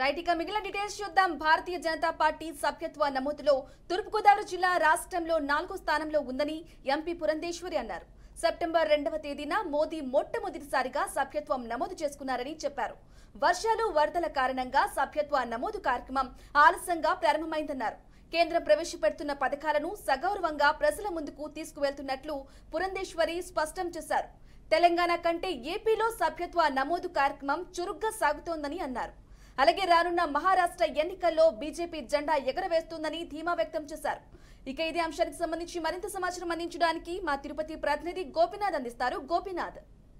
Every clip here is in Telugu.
రైట్ ఇక మిగిలిన డీటెయిల్స్ చూద్దాం భారతీయ జనతా పార్టీ సభ్యత్వ నమోదులో తూర్పుగోదావరి జిల్లా రాష్ట్రంలో నాలుగో స్థానంలో ఉందని ఎంపీ పురంధేశ్వరి అన్నారు సెప్టెంబర్ రెండవ తేదీన మోదీ మొట్టమొదటిసారిగా సభ్యత్వం నమోదు చేసుకున్నారని చెప్పారు వర్షాలు వరదల కారణంగా సభ్యత్వ నమోదు కార్యక్రమం ఆలస్యంగా ప్రారంభమైందన్నారు కేంద్రం ప్రవేశపెడుతున్న పథకాలను సగౌరవంగా ప్రజల ముందుకు తీసుకువెళ్తున్నట్లు పురంధేశ్వరి స్పష్టం చేశారు తెలంగాణ కంటే ఏపీలో సభ్యత్వ నమోదు కార్యక్రమం చురుగ్గా సాగుతోందని అన్నారు అలాగే రానున్న మహారాష్ట్ర ఎన్నికల్లో బీజేపీ జెండా ఎగరవేస్తుందని ధీమా వ్యక్తం చేశారు ఇక ఇదే అంశానికి సంబంధించి మరింత సమాచారం అందించడానికి మా తిరుపతి ప్రతినిధి గోపినాథ్ అందిస్తారు గోపినాథ్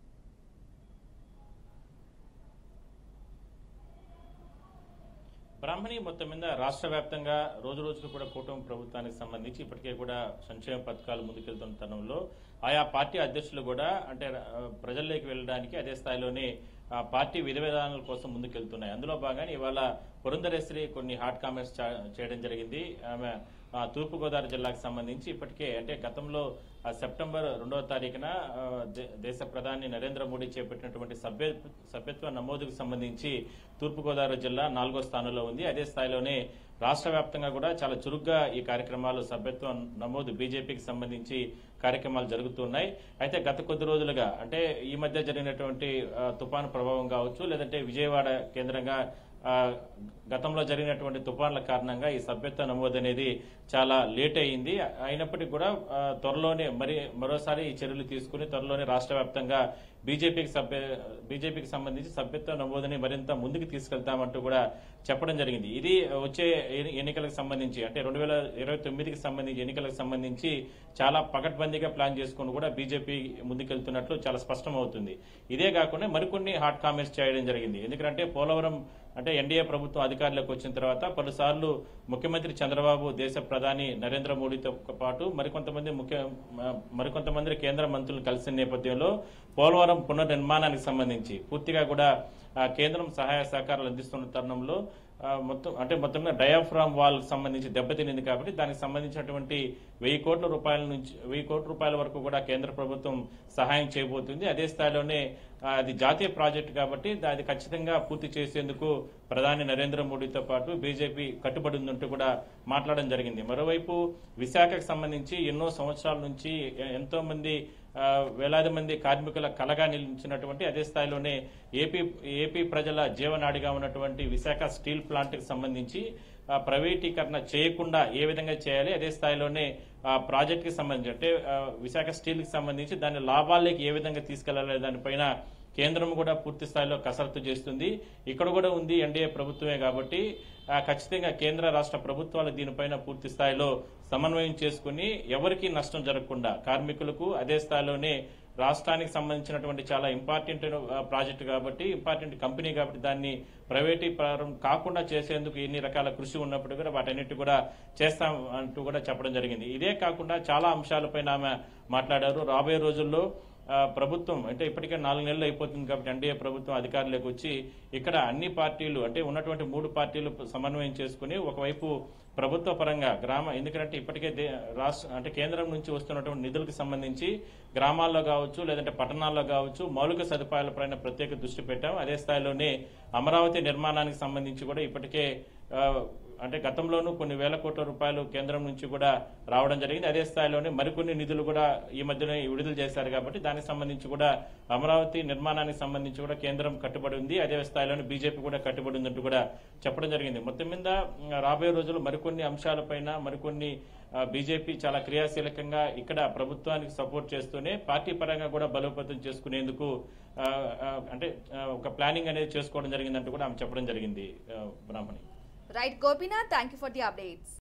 బ్రాహ్మణి మొత్తం మీద రాష్ట్ర వ్యాప్తంగా రోజు రోజుకు కూడా కూటమి ప్రభుత్వానికి సంబంధించి ఇప్పటికే కూడా సంక్షేమ పథకాలు ముందుకెళ్తున్న తరుణంలో ఆయా పార్టీ అధ్యక్షులు కూడా అంటే ఆ, ప్రజల్లోకి వెళ్ళడానికి అదే స్థాయిలోనే ఆ, పార్టీ విధి విధానాల కోసం ముందుకెళ్తున్నాయి అందులో భాగంగా ఇవాళ పురంధరేశ్వరి కొన్ని హాట్ కామెంట్స్ చా- చేయడం జరిగింది ఆమె ఆ, తూర్పుగోదావరి జిల్లాకు సంబంధించి ఇప్పటికే అంటే గతంలో ఆ, సెప్టెంబర్ రెండవ తారీఖున ఆ, దే- దేశ ప్రధాని నరేంద్ర మోడీ చేపట్టినటువంటి సభ్య సభ్యత్వ నమోదుకు సంబంధించి తూర్పుగోదావరి జిల్లా నాలుగో స్థానంలో ఉంది అదే స్థాయిలోనే రాష్ట్ర వ్యాప్తంగా కూడా చాలా చురుగ్గా ఈ కార్యక్రమాలు సభ్యత్వ నమోదు బీజేపీకి సంబంధించి కార్యక్రమాలు జరుగుతున్నాయి అయితే గత కొద్ది రోజులుగా అంటే ఈ మధ్య జరిగినటువంటి ఆ, తుఫాను ప్రభావం కావచ్చు లేదంటే విజయవాడ కేంద్రంగా ఆ, గతంలో జరిగినటువంటి తుఫాన్ల కారణంగా ఈ సభ్యత్వ నమోదు అనేది చాలా లేట్ అయింది అయినప్పటికీ కూడా ఆ, త్వరలోనే మరి మరోసారి ఈ చర్యలు తీసుకుని త్వరలోనే రాష్ట్ర వ్యాప్తంగా బీజేపీకి సభ్య బీజేపీకి సంబంధించి సభ్యత్వ నమోదుని మరింత ముందుకు తీసుకెళ్తామంటూ కూడా చెప్పడం జరిగింది ఇది వచ్చే ఎన్ని- ఎన్నికలకు సంబంధించి అంటే రెండు వేల ఇరవై తొమ్మిదికి సంబంధించి ఎన్నికలకు సంబంధించి చాలా పకడ్బందీగా ప్లాన్ చేసుకుని కూడా బీజేపీ ముందుకెళ్తున్నట్లు చాలా స్పష్టమవుతుంది ఇదే కాకుండా మరికొన్ని హాట్ కామెంట్స్ చేయడం జరిగింది ఎందుకంటే పోలవరం అంటే ఎన్డీఏ ప్రభుత్వం అధికారంలోకి వచ్చిన తర్వాత పలుసార్లు ముఖ్యమంత్రి చంద్రబాబు దేశ ప్రధాని నరేంద్ర మోడీతో పాటు మరికొంతమంది ముఖ్య మ- మరికొంతమంది కేంద్ర మంత్రులు కలిసిన నేపథ్యంలో పోలవరం పునర్నిర్మాణానికి సంబంధించి పూర్తిగా కూడా ఆ, కేంద్రం సహాయ సహకారాలు అందిస్తున్న తరుణంలో ఆ, మొత్తం అంటే మొత్తం మీద డయాఫ్రామ్ వాల్ సంబంధించి దెబ్బతినింది కాబట్టి దానికి సంబంధించినటువంటి వెయ్యి కోట్ల రూపాయల నుంచి వెయ్యి కోట్ల రూపాయల వరకు కూడా కేంద్ర ప్రభుత్వం సహాయం చేయబోతుంది అదే స్థాయిలోనే ఆ, అది జాతీయ ప్రాజెక్టు కాబట్టి అది ఖచ్చితంగా పూర్తి చేసేందుకు ప్రధాని నరేంద్ర మోడీతో పాటు బీజేపీ కట్టుబడి ఉందంటూ కూడా మాట్లాడడం జరిగింది మరోవైపు విశాఖకు సంబంధించి ఎన్నో సంవత్సరాల నుంచి ఎ- ఎంతో మంది ఆ, వేలాది మంది కార్మికుల కలగా నిలిచినటువంటి అదే స్థాయిలోనే ఏపీ ఏపీ ప్రజల జీవనాడిగా ఉన్నటువంటి విశాఖ స్టీల్ ప్లాంట్ కి సంబంధించి ఆ, ప్రైవేటీకరణ చేయకుండా ఏ విధంగా చేయాలి అదే స్థాయిలోనే ఆ ప్రాజెక్ట్ కి సంబంధించి అంటే ఆ, విశాఖ స్టీల్ కి సంబంధించి దాని లాభాలకి ఏ విధంగా తీసుకెళ్లాలి దానిపైన కేంద్రం కూడా పూర్తి స్థాయిలో కసరత్తు చేస్తుంది ఇక్కడ కూడా ఉంది ఎన్డీఏ ప్రభుత్వమే కాబట్టి ఆ, ఖచ్చితంగా కేంద్ర రాష్ట్ర ప్రభుత్వాలు దీనిపైన పూర్తి స్థాయిలో సమన్వయం చేసుకుని ఎవరికీ నష్టం జరగకుండా కార్మికులకు అదే స్థాయిలోనే రాష్ట్రానికి సంబంధించినటువంటి చాలా ఇంపార్టెంట్ ఆ, ప్రాజెక్టు కాబట్టి ఇంపార్టెంట్ కంపెనీ కాబట్టి దాన్ని ప్రైవేటీకరణం కాకుండా చేసేందుకు ఎన్ని రకాల కృషి ఉన్నప్పుడు కూడా వాటన్నిటి కూడా చేస్తాం అంటూ కూడా చెప్పడం జరిగింది ఇదే కాకుండా చాలా అంశాలపైన ఆమె మాట్లాడారు రాబోయే రోజుల్లో ఆ, ప్రభుత్వం అంటే ఇప్పటికే నాలుగు నెలలు అయిపోతుంది కాబట్టి ఎన్డీఏ ప్రభుత్వం అధికారంలోకి వచ్చి ఇక్కడ అన్ని పార్టీలు అంటే ఉన్నటువంటి మూడు పార్టీలు సమన్వయం చేసుకుని ఒకవైపు ప్రభుత్వ పరంగా గ్రామ ఎందుకంటే ఇప్పటికే దే- రాష్ట్ర అంటే కేంద్రం నుంచి వస్తున్నటువంటి నిధులకు సంబంధించి గ్రామాల్లో కావచ్చు లేదంటే పట్టణాల్లో కావచ్చు మౌలిక సదుపాయాలపైన ప్రత్యేక దృష్టి పెట్టాం అదే స్థాయిలోనే అమరావతి నిర్మాణానికి సంబంధించి కూడా ఇప్పటికే ఆ, అంటే గతంలోనూ కొన్ని వేల కోట్ల రూపాయలు కేంద్రం నుంచి కూడా రావడం జరిగింది అదే స్థాయిలోనే మరికొన్ని నిధులు కూడా ఈ మధ్యనే విడుదల చేశారు కాబట్టి దానికి సంబంధించి కూడా అమరావతి నిర్మాణానికి సంబంధించి కూడా కేంద్రం కట్టుబడి ఉంది అదే స్థాయిలోనే బీజేపీ కూడా కట్టుబడి ఉందంటూ కూడా చెప్పడం జరిగింది మొత్తం మీద ఉమ్, రాబోయే రోజుల్లో మరికొన్ని అంశాలపైన మరికొన్ని ఆ, బీజేపీ చాలా క్రియాశీలకంగా ఇక్కడ ప్రభుత్వానికి సపోర్ట్ చేస్తూనే పార్టీ పరంగా కూడా బలోపేతం చేసుకునేందుకు ఆ, ఆ, అంటే ఆ, ఒక ప్లానింగ్ అనేది చేసుకోవడం జరిగిందంటూ కూడా ఆమె చెప్పడం జరిగింది ఆ, Brahmani right Gopinath thank you for the updates